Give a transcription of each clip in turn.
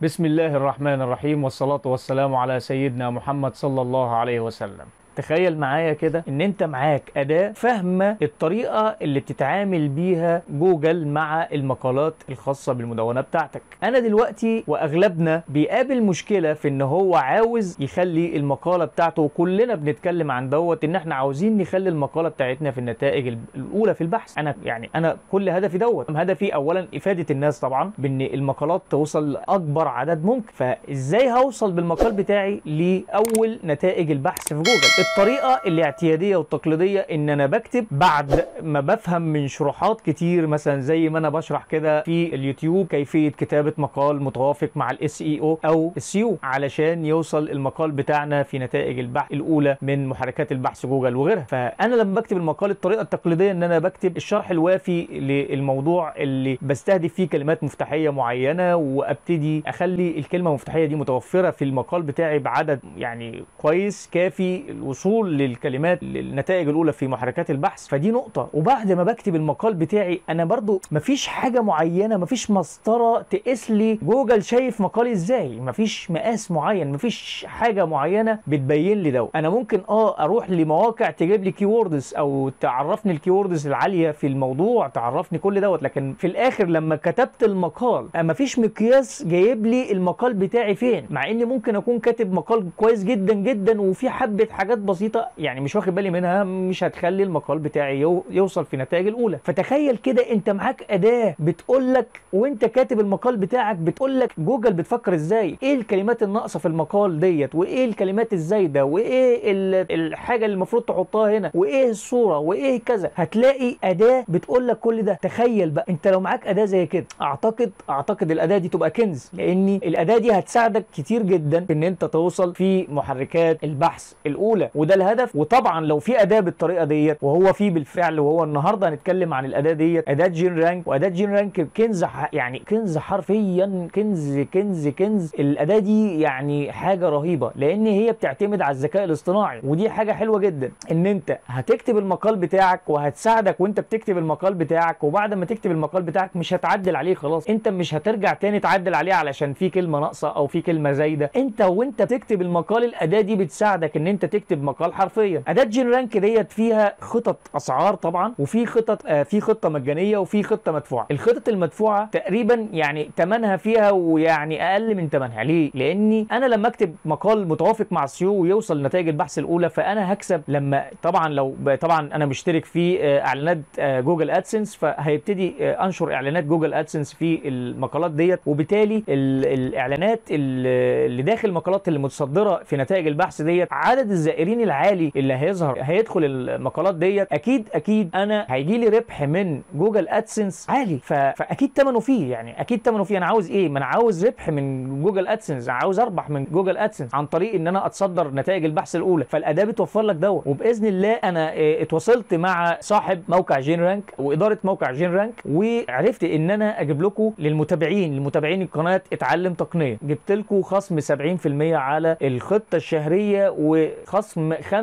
بسم الله الرحمن الرحيم والصلاة والسلام على سيدنا محمد صلى الله عليه وسلم تخيل معايا كده ان انت معاك اداة فاهمة الطريقة اللي بتتعامل بيها جوجل مع المقالات الخاصة بالمدونة بتاعتك انا دلوقتي واغلبنا بيقابل مشكلة في ان هو عاوز يخلي المقالة بتاعته وكلنا بنتكلم عن دوت ان احنا عاوزين نخلي المقالة بتاعتنا في النتائج الاولى في البحث انا يعني انا كل هدفي دوت هدفي اولا افادة الناس طبعا بان المقالات توصل لاكبر عدد ممكن فازاي هوصل بالمقال بتاعي لاول نتائج البحث في جوجل الطريقه الاعتياديه والتقليديه ان انا بكتب بعد ما بفهم من شروحات كتير مثلا زي ما انا بشرح كده في اليوتيوب كيفيه كتابه مقال متوافق مع الاس اي او او السيو علشان يوصل المقال بتاعنا في نتائج البحث الاولى من محركات البحث جوجل وغيرها فانا لما بكتب المقال الطريقه التقليديه ان انا بكتب الشرح الوافي للموضوع اللي بستهدف فيه كلمات مفتاحيه معينه وابتدي اخلي الكلمه المفتاحيه دي متوفره في المقال بتاعي بعدد يعني كويس كافي الوصول للكلمات للنتائج الاولى في محركات البحث فدي نقطه وبعد ما بكتب المقال بتاعي انا برضو مفيش حاجه معينه مفيش مسطره تقيس لي جوجل شايف مقالي ازاي مفيش مقاس معين مفيش حاجه معينه بتبين لي ده انا ممكن اه اروح لمواقع تجيب لي كيوردز او تعرفني الكيوردز العاليه في الموضوع تعرفني كل دوت لكن في الاخر لما كتبت المقال مفيش مقياس جايب لي المقال بتاعي فين مع اني ممكن اكون كاتب مقال كويس جدا جدا وفي حبه حاجات بسيطه يعني مش واخد بالي منها مش هتخلي المقال بتاعي يو يوصل في النتائج الاولى فتخيل كده انت معاك اداه بتقول لك وانت كاتب المقال بتاعك بتقول لك جوجل بتفكر ازاي ايه الكلمات الناقصه في المقال ديت وايه الكلمات الزايده وايه الحاجه اللي المفروض تحطها هنا وايه الصوره وايه كذا هتلاقي اداه بتقول لك كل ده تخيل بقى انت لو معاك اداه زي كده اعتقد اعتقد الاداه دي تبقى كنز لان الاداه دي هتساعدك كتير جدا في ان انت توصل في محركات البحث الاولى وده الهدف وطبعا لو في اداه بالطريقه ديت وهو في بالفعل وهو النهارده هنتكلم عن الاداه ديت اداه جين رانك واداه جين رانك كنز يعني كنز حرفيا كنز كنز كنز الاداه دي يعني حاجه رهيبه لان هي بتعتمد على الذكاء الاصطناعي ودي حاجه حلوه جدا ان انت هتكتب المقال بتاعك وهتساعدك وانت بتكتب المقال بتاعك وبعد ما تكتب المقال بتاعك مش هتعدل عليه خلاص انت مش هترجع تاني تعدل عليه علشان في كلمه ناقصه او في كلمه زايده انت وانت بتكتب المقال الاداه دي بتساعدك ان انت تكتب مقال حرفيا اداه جين رانك ديت فيها خطط اسعار طبعا وفي خطط آه في خطه مجانيه وفي خطه مدفوعه الخطط المدفوعه تقريبا يعني ثمنها فيها ويعني اقل من ثمنها ليه لاني انا لما اكتب مقال متوافق مع السيو ويوصل نتائج البحث الاولى فانا هكسب لما طبعا لو طبعا انا مشترك في آه اعلانات آه جوجل ادسنس فهيبتدي آه انشر اعلانات جوجل ادسنس في المقالات ديت وبالتالي الاعلانات اللي داخل المقالات اللي متصدره في نتائج البحث ديت عدد الزائرين العالي اللي هيظهر هيدخل المقالات ديت اكيد اكيد انا هيجي لي ربح من جوجل ادسنس عالي فاكيد ثمنه فيه يعني اكيد ثمنه فيه انا عاوز ايه ما انا عاوز ربح من جوجل ادسنس انا عاوز اربح من جوجل ادسنس عن طريق ان انا اتصدر نتائج البحث الاولى فالاداه بتوفر لك دوت وباذن الله انا اتواصلت مع صاحب موقع جين رانك واداره موقع جين رانك وعرفت ان انا اجيب لكم للمتابعين لمتابعين القناه اتعلم تقنيه جبت لكم خصم 70% على الخطه الشهريه وخصم 85%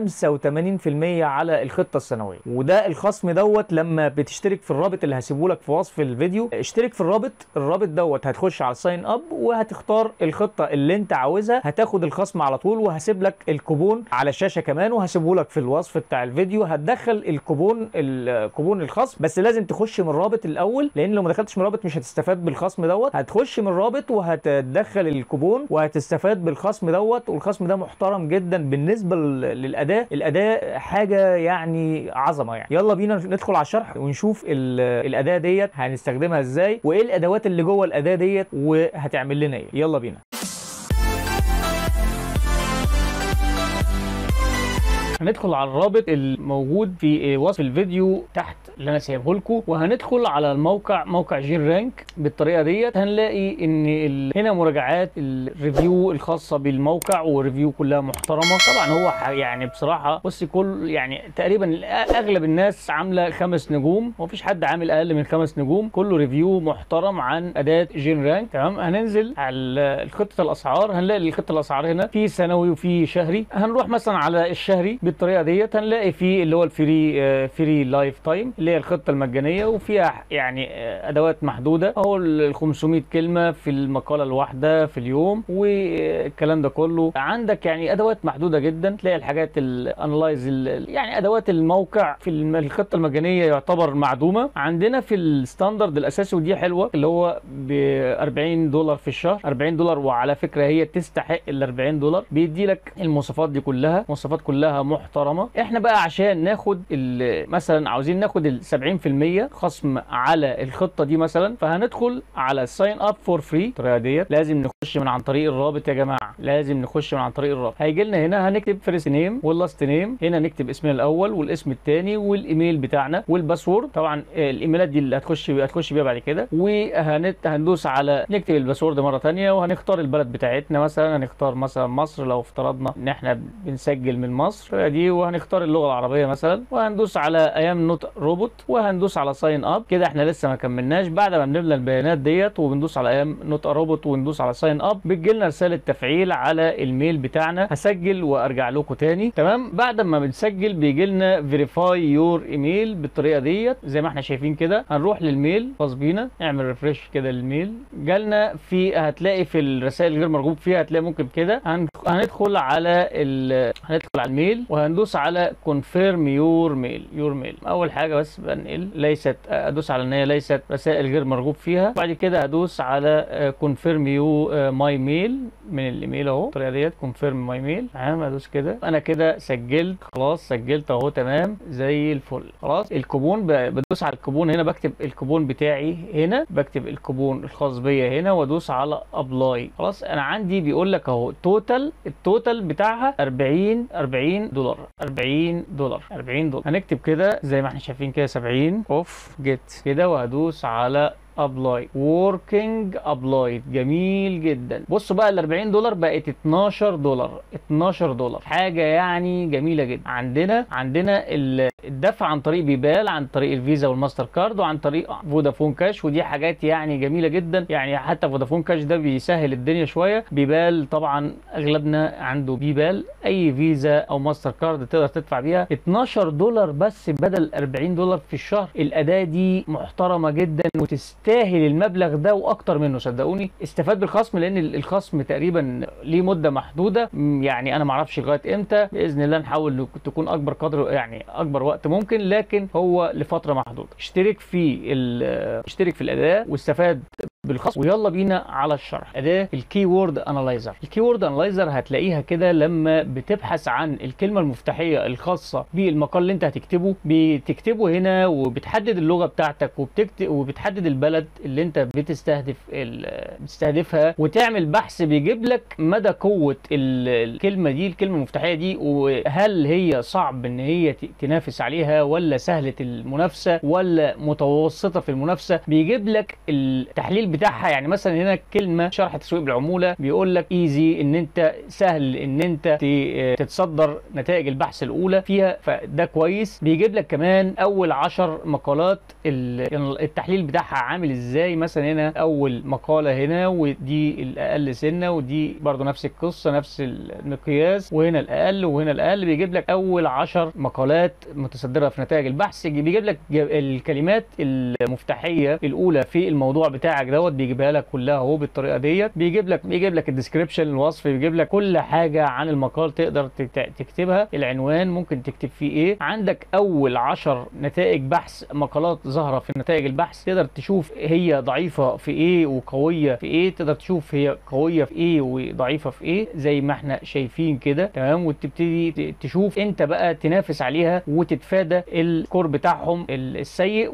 على الخطه السنويه وده الخصم دوت لما بتشترك في الرابط اللي هسيبه لك في وصف الفيديو اشترك في الرابط الرابط دوت هتخش على الساين اب وهتختار الخطه اللي انت عاوزها هتاخد الخصم على طول وهسيب لك الكوبون على الشاشه كمان وهسيبه لك في الوصف بتاع الفيديو هتدخل الكوبون الكوبون الخصم بس لازم تخش من الرابط الاول لان لو ما دخلتش من الرابط مش هتستفاد بالخصم دوت هتخش من الرابط وهتدخل الكوبون وهتستفاد بالخصم دوت والخصم ده محترم جدا بالنسبه للاداه الاداه حاجه يعني عظمه يعني يلا بينا ندخل على الشرح ونشوف الاداه ديت هنستخدمها ازاي وايه الادوات اللي جوه الاداه ديت وهتعمل لنا ايه يلا بينا هندخل على الرابط الموجود في وصف الفيديو تحت اللي انا سايبه لكم وهندخل على الموقع موقع جين رانك بالطريقه ديت هنلاقي ان ال... هنا مراجعات الريفيو الخاصه بالموقع والريفيو كلها محترمه طبعا هو يعني بصراحه بص كل يعني تقريبا اغلب الناس عامله خمس نجوم ومفيش حد عامل اقل من خمس نجوم كله ريفيو محترم عن اداه جين رانك تمام هننزل على خطه الاسعار هنلاقي خطه الاسعار هنا في سنوي وفي شهري هنروح مثلا على الشهري بالطريقه ديت هنلاقي فيه اللي هو الفري آه، فري لايف تايم اللي هي الخطه المجانيه وفيها يعني آه، ادوات محدوده اهو ال 500 كلمه في المقاله الواحده في اليوم والكلام ده كله عندك يعني ادوات محدوده جدا تلاقي الحاجات الانلايز يعني ادوات الموقع في الم- الخطه المجانيه يعتبر معدومه عندنا في الستاندرد الاساسي ودي حلوه اللي هو ب 40 دولار في الشهر 40 دولار وعلى فكره هي تستحق ال 40 دولار بيدي لك المواصفات دي كلها مواصفات كلها محترمه احنا بقى عشان ناخد ال- مثلا عاوزين ناخد ال 70% خصم على الخطه دي مثلا فهندخل على ساين اب فور فري الطريقه ديت لازم نخش من عن طريق الرابط يا جماعه لازم نخش من عن طريق الرابط هيجي لنا هنا هنكتب فيرست نيم واللاست نيم هنا نكتب اسمنا الاول والاسم الثاني والايميل بتاعنا والباسورد طبعا آه، الايميلات دي اللي هتخش هتخش بيها بعد كده وهنت هندوس على نكتب الباسورد مره ثانيه وهنختار البلد بتاعتنا مثلا هنختار مثلا مصر لو افترضنا ان احنا بنسجل من مصر دي وهنختار اللغه العربيه مثلا وهندوس على ايام نوت روبوت وهندوس على ساين اب كده احنا لسه ما كملناش بعد ما بنملى البيانات ديت وبندوس على ايام نوت روبوت وندوس على ساين اب بتجي لنا رساله تفعيل على الميل بتاعنا هسجل وارجع لكم تاني تمام بعد ما بنسجل بيجي لنا فيريفاي يور ايميل بالطريقه ديت زي ما احنا شايفين كده هنروح للميل خاص بينا نعمل ريفرش كده للميل جالنا في هتلاقي في الرسائل غير مرغوب فيها هتلاقي ممكن كده هن- هندخل على ال... هندخل على الميل وهندوس على كونفيرم يور ميل يور ميل اول حاجه بس بنقل ليست ادوس على ان هي ليست رسائل غير مرغوب فيها بعد كده هدوس على كونفيرم يو ماي ميل من الايميل اهو الطريقه ديت كونفيرم ماي ميل تمام ادوس كده انا كده سجلت خلاص سجلت اهو تمام زي الفل خلاص الكوبون ب- بدوس على الكوبون هنا بكتب الكوبون بتاعي هنا بكتب الكوبون الخاص بيا هنا وادوس على ابلاي خلاص انا عندي بيقول لك اهو توتال التوتال بتاعها 40 40 دولار 40 دولار 40 دولار هنكتب كده زي ما احنا شايفين كده 70 اوف جيت كده وهدوس على ابلاي وركينج ابلاي جميل جدا بصوا بقى ال 40 دولار بقت 12 دولار 12 دولار حاجه يعني جميله جدا عندنا عندنا ال- الدفع عن طريق بيبال عن طريق الفيزا والماستر كارد وعن طريق فودافون كاش ودي حاجات يعني جميله جدا يعني حتى فودافون كاش ده بيسهل الدنيا شويه بيبال طبعا اغلبنا عنده بيبال اي فيزا او ماستر كارد تقدر تدفع بيها 12 دولار بس بدل 40 دولار في الشهر الاداه دي محترمه جدا وتستاهل المبلغ ده واكتر منه صدقوني استفاد بالخصم لان ال- الخصم تقريبا ليه مده محدوده م، يعني انا ما اعرفش لغايه امتى باذن الله نحاول نك- تكون اكبر قدر يعني اكبر وقت ممكن لكن هو لفتره محدوده اشترك في ال- اشترك في الاداه واستفاد بالخصم ويلا بينا على الشرح اداه الكي وورد انالايزر الكي وورد انالايزر هتلاقيها كده لما بتبحث عن الكلمه المفتاحيه الخاصه بالمقال اللي انت هتكتبه بتكتبه هنا وبتحدد اللغه بتاعتك وبتكتب وبتحدد البلد اللي انت بتستهدف ال- بتستهدفها وتعمل بحث بيجيب لك مدى قوه ال- الكلمه دي الكلمه المفتاحيه دي وهل هي صعب ان هي ت- تنافس عليها ولا سهله المنافسه ولا متوسطه في المنافسه بيجيب لك التحليل بتاعها يعني مثلا هنا كلمه شرح تسويق بالعموله بيقول لك ايزي ان انت سهل ان انت ت- تتصدر نتائج البحث الاولى فيها فده كويس بيجيب لك كمان اول عشر مقالات ال- التحليل بتاعها عامل ازاي مثلا هنا اول مقاله هنا ودي الاقل سنه ودي برضو نفس القصه نفس المقياس وهنا الاقل وهنا الاقل بيجيب لك اول عشر مقالات متصدره في نتائج البحث بيجيب لك ج- الكلمات المفتاحيه الاولى في الموضوع بتاعك دوت بيجيبها لك كلها اهو بالطريقه ديت بيجيب لك بيجيب لك الديسكريبشن الوصف بيجيب لك كل حاجه عن المقال تقدر تت- تكتبها العنوان ممكن تكتب فيه ايه عندك اول عشر نتائج بحث مقالات ظاهره في نتائج البحث تقدر تشوف هي ضعيفه في ايه وقويه في ايه تقدر تشوف هي قويه في ايه وضعيفه في ايه زي ما احنا شايفين كده تمام وتبتدي ت- تشوف انت بقى تنافس عليها وتتفادى السكور بتاعهم ال- السيء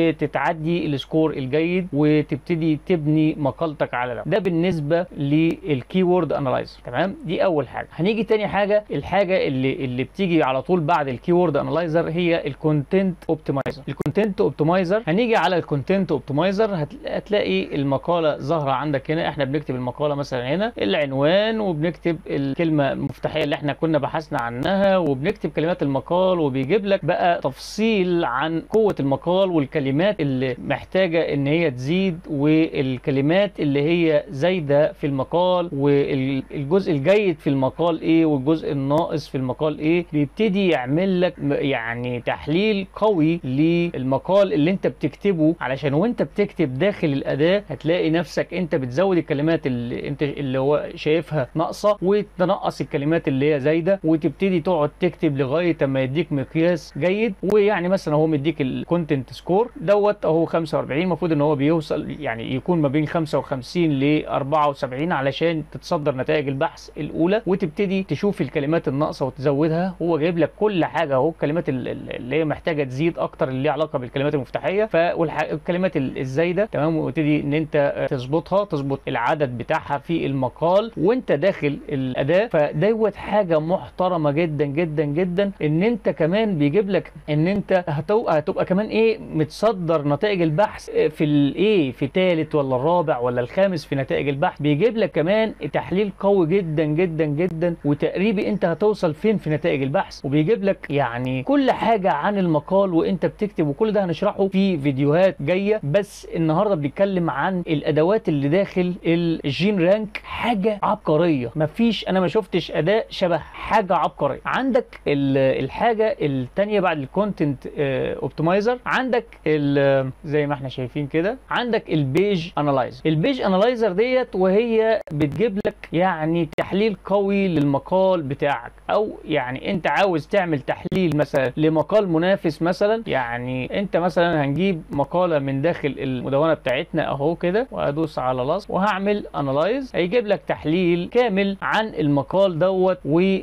وتتعدي السكور الجيد وتبتدي تبني مقالتك على ده ده بالنسبه للكيورد انالايزر تمام دي اول حاجه هنيجي تاني حاجه الحاجه اللي اللي بتيجي على طول بعد الكيورد انالايزر هي الكونتنت اوبتمايزر الكونتنت اوبتمايزر هنيجي على الكونتنت اوبتمايزر هتلاقي المقاله ظاهره عندك هنا احنا بنكتب المقاله مثلا هنا العنوان وبنكتب الكلمه المفتاحيه اللي احنا كنا بحثنا عنها وبنكتب كلمات المقال وبيجيب لك بقى تفصيل عن قوه المقال والكلمات اللي محتاجه ان هي تزيد و والكلمات اللي هي زايده في المقال والجزء الجيد في المقال ايه والجزء الناقص في المقال ايه بيبتدي يعمل لك م- يعني تحليل قوي للمقال اللي انت بتكتبه علشان وانت بتكتب داخل الاداه هتلاقي نفسك انت بتزود الكلمات اللي انت اللي هو شايفها ناقصه وتنقص الكلمات اللي هي زايده وتبتدي تقعد تكتب لغايه اما يديك مقياس جيد ويعني مثلا هو مديك الكونتنت سكور دوت اهو 45 المفروض ان هو بيوصل يعني يكون ما بين 55 ل 74 علشان تتصدر نتائج البحث الاولى وتبتدي تشوف الكلمات الناقصه وتزودها هو جايب لك كل حاجه اهو الكلمات ال- ال- اللي هي محتاجه تزيد اكتر اللي ليها علاقه بالكلمات المفتاحيه فالكلمات الزايده تمام وتبتدي ان انت آه، تظبطها تظبط العدد بتاعها في المقال وانت داخل الاداه فدوت حاجه محترمه جدا جدا جدا ان انت كمان بيجيب لك ان انت هتو- هتبقى كمان ايه متصدر نتائج البحث آه، في الايه في الثالث ولا الرابع ولا الخامس في نتائج البحث بيجيب لك كمان تحليل قوي جدا جدا جدا وتقريبي انت هتوصل فين في نتائج البحث وبيجيب لك يعني كل حاجه عن المقال وانت بتكتب وكل ده هنشرحه في فيديوهات جايه بس النهارده بنتكلم عن الادوات اللي داخل الجين رانك حاجه عبقريه مفيش انا ما شفتش اداء شبه حاجه عبقريه عندك ال- الحاجه الثانيه بعد الكونتنت اوبتمايزر عندك ال- زي ما احنا شايفين كده عندك البيج انالايزر البيج انالايزر ديت وهي بتجيب لك يعني تحليل قوي للمقال بتاعك او يعني انت عاوز تعمل تحليل مثلا لمقال منافس مثلا يعني انت مثلا هنجيب مقاله من داخل المدونه بتاعتنا اهو كده وادوس على لاس وهعمل انالايز هيجيب لك تحليل كامل عن المقال دوت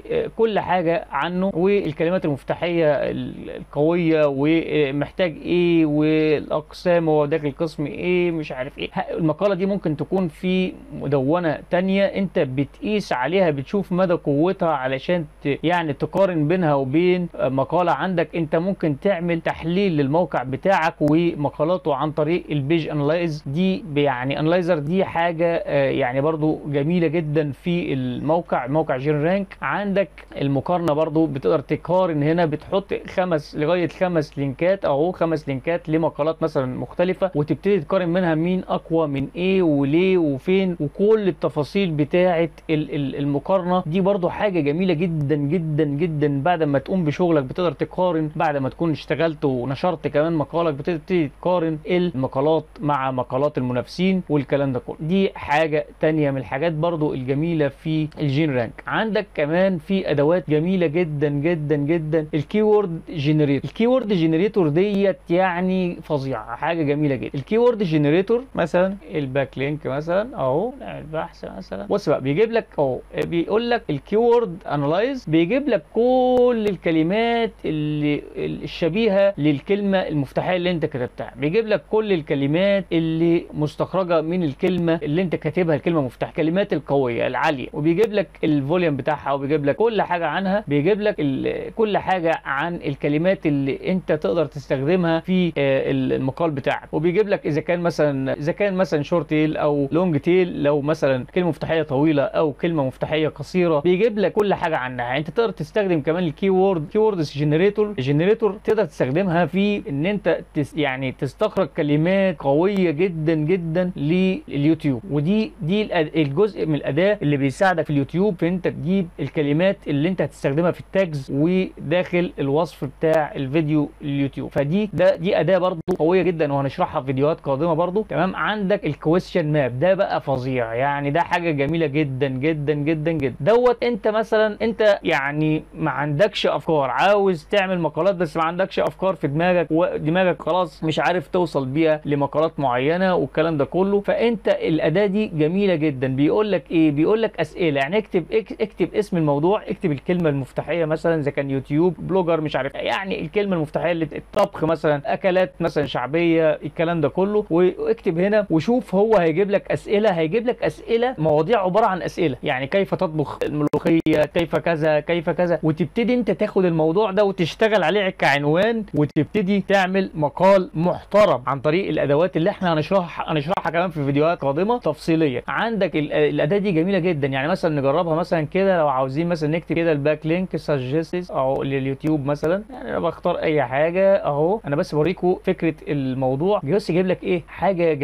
وكل حاجه عنه والكلمات المفتاحيه ال- القويه ومحتاج ايه والاقسام هو داخل قسم ايه مش عارف ايه ه- المقاله دي ممكن تكون في مدونه تانية انت بتقيس عليها بتشوف مدى قوتها علشان ت... يعني تقارن بينها وبين مقاله عندك انت ممكن تعمل تحليل للموقع بتاعك ومقالاته عن طريق البيج انلايز دي يعني انلايزر دي حاجه آه، يعني برضو جميله جدا في الموقع موقع جين رانك عندك المقارنه برضو بتقدر تقارن هنا بتحط خمس لغايه خمس لينكات اهو خمس لينكات لمقالات مثلا مختلفه وتبتدي تقارن منها مين اقوى من ايه وليه وفين وكل التفاصيل بتاعه ال- ال- المقارنه دي برضو حاجه جميله جدا جدا جدا بعد ما تقوم بشغلك بتقدر تقارن بعد ما تكون اشتغلت ونشرت كمان مقالك بتبتدي تقارن المقالات مع مقالات المنافسين والكلام ده كله دي حاجه تانية من الحاجات برضو الجميله في الجين رانك عندك كمان في ادوات جميله جدا جدا جدا الكيورد جنريتور الكيورد جنريتور ديت يعني فظيعه حاجه جميله جدا الكيورد جنريتور مثلا الباك لينك مثلا اهو نعمل بحث مثلا بص بقى بيجيب لك اهو بيقول لك الكيورد انالايز بيجيب لك كل الكلمات اللي الشبيهه للكلمه المفتاحيه اللي انت كتبتها بيجيب لك كل الكلمات اللي مستخرجه من الكلمه اللي انت كاتبها الكلمه مفتاح الكلمات القويه العاليه وبيجيب لك الفوليوم بتاعها وبيجيب لك كل حاجه عنها بيجيب لك ال- كل حاجه عن الكلمات اللي انت تقدر تستخدمها في آه، المقال بتاعك وبيجيب لك اذا كان مثلا اذا كان مثلا شورت تيل او لونج تيل لو مثلا كلمه مفتاحيه طويله او كلمه مفتاحيه قصيره بيجيب لك كل حاجه عنها انت تقدر تستخدم كمان الكي وورد كي ووردز جنريتور جنريتور تقدر تستخدمها في ان انت تس يعني تستخرج كلمات قويه جدا جدا لليوتيوب ودي دي الأد- الجزء من الاداه اللي بيساعدك في اليوتيوب في انت تجيب الكلمات اللي انت هتستخدمها في التاجز وداخل الوصف بتاع الفيديو اليوتيوب فدي ده دي اداه برضو قويه جدا وهنشرحها في فيديوهات قادمه برضو تمام عندك الكويستشن ماب ده بقى فظيع يعني ده حاجه جميله جدا جدا جدا جدا دوت انت مثلا انت يعني ما عندكش افكار عاوز تعمل مقالات بس ما عندكش افكار في دماغك ودماغك خلاص مش عارف توصل بيها لمقالات معينه والكلام ده كله فانت الاداه دي جميله جدا بيقول لك ايه بيقول لك اسئله يعني اكتب اك- اكتب اسم الموضوع اكتب الكلمه المفتاحيه مثلا اذا كان يوتيوب بلوجر مش عارف يعني الكلمه المفتاحيه اللي الطبخ مثلا اكلات مثلا شعبيه الكلام ده كله واكتب هنا وشوف هو هيجيب لك اسئله هيجيب لك اسئله مواضيع عباره عن اسئله يعني كيف تطبخ الملوخيه كيف كذا كيف كذا وتبتدي انت تاخد الموضوع ده وتشتغل عليه كعنوان وتبتدي تعمل مقال محترم عن طريق الادوات اللي احنا هنشرحها هنشرحها كمان في فيديوهات قادمه تفصيليه عندك ال- الاداه دي جميله جدا يعني مثلا نجربها مثلا كده لو عاوزين مثلا نكتب كده الباك لينك سجستس او لليوتيوب مثلا يعني انا بختار اي حاجه اهو انا بس بوريكم فكره الموضوع بس يجيب لك ايه حاجه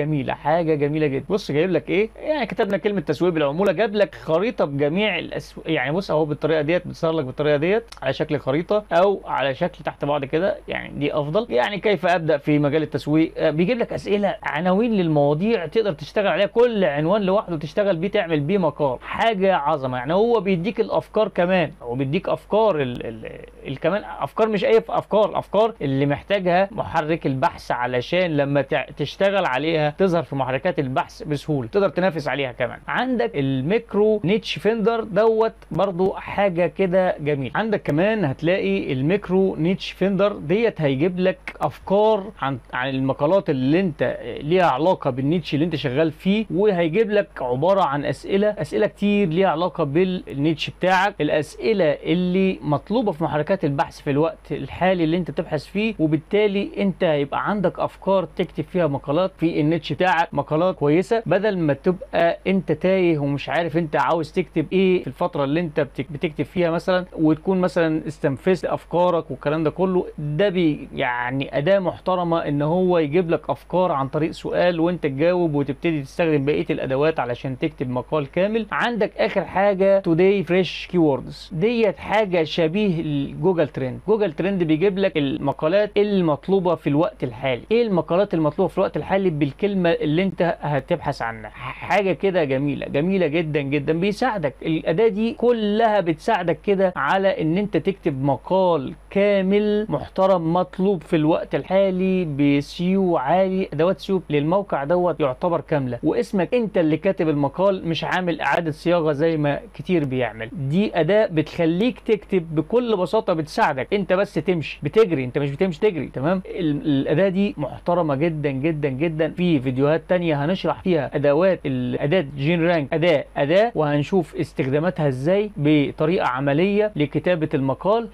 جميله حاجه جميله جدا بص جايب لك ايه يعني كتبنا كلمه تسويق بالعموله جاب لك خريطه بجميع الأسو... يعني بص اهو بالطريقه ديت بتصور لك بالطريقه ديت على شكل خريطه او على شكل تحت بعض كده يعني دي افضل يعني كيف ابدا في مجال التسويق آه، بيجيب لك اسئله عناوين للمواضيع تقدر تشتغل عليها كل عنوان لوحده تشتغل بيه تعمل بيه مقال حاجه عظمه يعني هو بيديك الافكار كمان هو بيديك افكار ال... ال... ال... كمان افكار مش اي افكار الافكار اللي محتاجها محرك البحث علشان لما تع- تشتغل عليها تظهر في محركات البحث بسهوله تقدر تنافس عليها كمان عندك الميكرو نيتش فيندر دوت برضو حاجه كده جميل عندك كمان هتلاقي الميكرو نيتش فيندر ديت هيجيب لك افكار عن عن المقالات اللي انت ليها علاقه بالنيتش اللي انت شغال فيه وهيجيب لك عباره عن اسئله اسئله كتير ليها علاقه بالنيتش بتاعك الاسئله اللي مطلوبه في محركات البحث في الوقت الحالي اللي انت بتبحث فيه وبالتالي انت هيبقى عندك افكار تكتب فيها مقالات في النيتش بتاعك مقالات كويسه بدل ما تبقى انت تايه ومش عارف انت عاوز تكتب ايه في الفتره اللي انت بتك- بتكتب فيها مثلا وتكون مثلا استنفذت افكارك والكلام ده كله ده بي يعني اداه محترمه ان هو يجيب لك افكار عن طريق سؤال وانت تجاوب وتبتدي تستخدم بقيه الادوات علشان تكتب مقال كامل عندك اخر حاجه توداي فريش كيوردز ديت حاجه شبيه الجوجل ترند جوجل ترند بيجيب لك المقالات المطلوبه في الوقت الحالي ايه المقالات المطلوبه في الوقت الحالي بالكلمه اللي انت هتبحث عنها حاجه كده جميله جميله جدا جدا بيساعدك الاداه دي كلها بتساعدك كده على ان انت تكتب مقال كامل محترم مطلوب في الوقت الحالي بسيو عالي ادوات سيو للموقع دوت يعتبر كامله واسمك انت اللي كاتب المقال مش عامل اعاده صياغه زي ما كتير بيعمل دي اداه بتخليك تكتب بكل بساطه بتساعدك انت بس تمشي بتجري انت مش بتمشي تجري تمام ال- الاداه دي محترمه جدا جدا جدا في فيديوهات تانية هنشرح فيها ادوات الاداه جين رانك اداه اداه وهنشوف استخداماتها ازاي بطريقه عمليه لكتابه المقال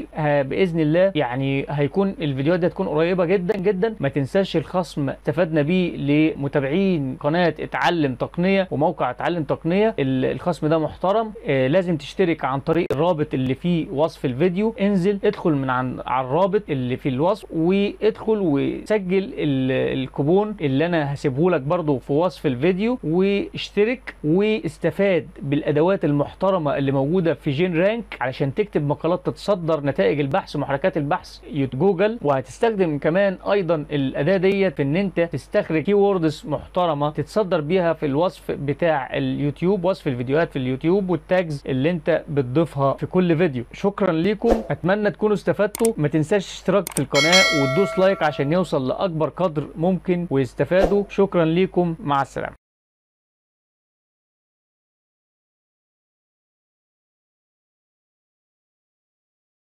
وباذن الله يعني هيكون الفيديوهات دي هتكون قريبه جدا جدا ما تنساش الخصم استفدنا بيه لمتابعين قناه اتعلم تقنيه وموقع اتعلم تقنيه ال- الخصم ده محترم آه، لازم تشترك عن طريق الرابط اللي في وصف الفيديو انزل ادخل من عن على الرابط اللي في الوصف وادخل وسجل ال- الكوبون اللي انا هسيبه لك برضو في وصف الفيديو واشترك واستفاد بالادوات المحترمه اللي موجوده في جين رانك علشان تكتب مقالات تتصدر نتائج البحث ومحركات البحث يوت جوجل وهتستخدم كمان ايضا الاداه ديت في ان انت تستخرج كي ووردز محترمه تتصدر بيها في الوصف بتاع اليوتيوب وصف الفيديوهات في اليوتيوب والتاجز اللي انت بتضيفها في كل فيديو شكرا ليكم اتمنى تكونوا استفدتوا ما تنساش اشتراك في القناه وتدوس لايك عشان يوصل لاكبر قدر ممكن ويستفادوا شكرا ليكم مع السلامه